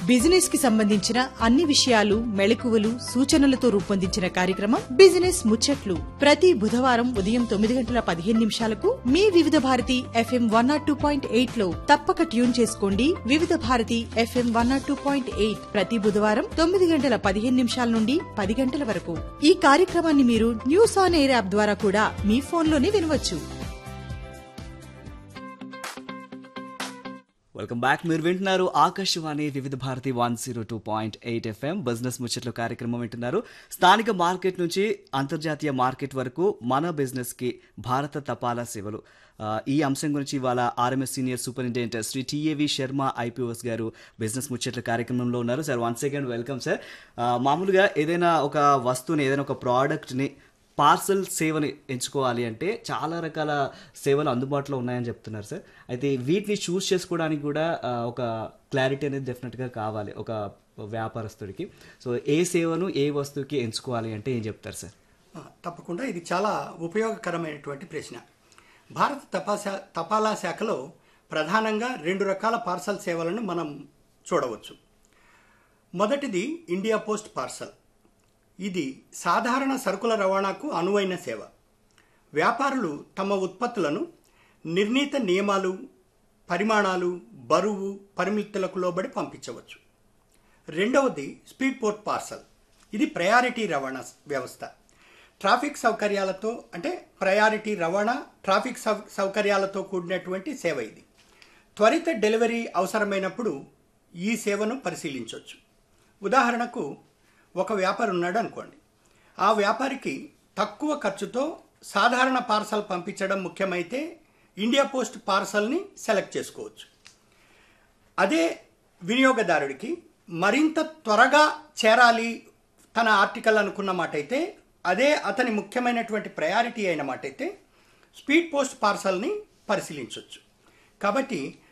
business కి సంబంధించిన అన్ని విషయాలు మెళకువలు సూచనలతో రూపొందించిన కార్యక్రమం బిజినెస్ ముచ్చట్లు ప్రతి బుధవారం ఉదయం తొమ్మిది గంటల పదిహేను నిమిషాలకు మీ Vividh Bharati FM one nought two point eight లో తప్పక ట్యూన్ చేసుకోండి Vividh Bharati FM one nought two point eight ప్రతి బుధవారం తొమ్మిది గంటల పదిహేను నిమిషాల నుండి పది గంటల వరకు ఈ కార్యక్రమాన్ని మీరు న్యూస్ ఆన్ ఎయిర్ యాప్ ద్వారా కూడా మీ ఫోన్లోనే వినవచ్చు వెల్కమ్ బ్యాక్ మీరు వింటున్నారు Akashvani Vividh Bharati one zero two point eight FM business ముచ్చట్లు కార్యక్రమం వింటున్నారు స్థానిక మార్కెట్ నుంచి అంతర్జాతీయ మార్కెట్ వరకు మన బిజినెస్ కి భారత తపాలా సేవలు ఆ, ఈ అంశం గురించి ఇవాళ RMS senior superintendent Shri TAV Sharma IPOS గారు బిజినెస్ ముచ్చట్ల కార్యక్రమంలో ఉన్నారు sir one second welcome sir ఆ, మామూలుగా ఏదైనా ఒక వస్తువుని ఏదైనా ఒక ప్రోడక్ట్ని పార్సల్ సేవని ఎంచుకోవాలి అంటే చాలా రకాల సేవలు అందుబాటులో ఉన్నాయని చెప్తున్నారు సార్ అయితే వీటిని చూస్ చేసుకోవడానికి కూడా ఆ, ఒక క్లారిటీ అనేది డెఫినెట్గా కావాలి ఒక వ్యాపారస్తుడికి సో ఏ సేవను ఏ వస్తువుకి ఎంచుకోవాలి అంటే ఏం చెప్తారు సార్ ఆ, తప్పకుండా ఇది చాలా ఉపయోగకరమైనటువంటి ప్రశ్న భారత తపాశా తపాలా శాఖలో ప్రధానంగా రెండు రకాల పార్సల్ సేవలను మనం చూడవచ్చు మొదటిది ఇండియా పోస్ట్ పార్సల్ ఇది సాధారణ సరుకుల రవాణాకు అనువైన సేవ వ్యాపారులు తమ ఉత్పత్తులను నిర్ణీత నియమాలు పరిమాణాలు బరువు పరిమితులకు లోబడి పంపించవచ్చు రెండవది స్పీడ్ పోర్ట్ పార్సల్ ఇది ప్రయారిటీ రవాణా వ్యవస్థ ట్రాఫిక్ సౌకర్యాలతో అంటే ప్రయారిటీ రవాణా ట్రాఫిక్ సౌ సౌకర్యాలతో కూడినటువంటి సేవ ఇది త్వరిత డెలివరీ అవసరమైనప్పుడు ఈ సేవను పరిశీలించవచ్చు ఉదాహరణకు ఒక వ్యాపారి ఉన్నాడు అనుకోండి ఆ వ్యాపారికి తక్కువ ఖర్చుతో సాధారణ పార్సల్ పంపించడం ముఖ్యమైతే ఇండియా పోస్ట్ పార్సల్ని సెలెక్ట్ చేసుకోవచ్చు అదే వినియోగదారుడికి మరింత త్వరగా చేరాలి తన ఆర్టికల్ అనుకున్న మాట అయితే అదే అతని ముఖ్యమైనటువంటి ప్రయారిటీ అయిన మాట అయితే స్పీడ్ పోస్ట్ పార్సల్ని పరిశీలించవచ్చు కాబట్టి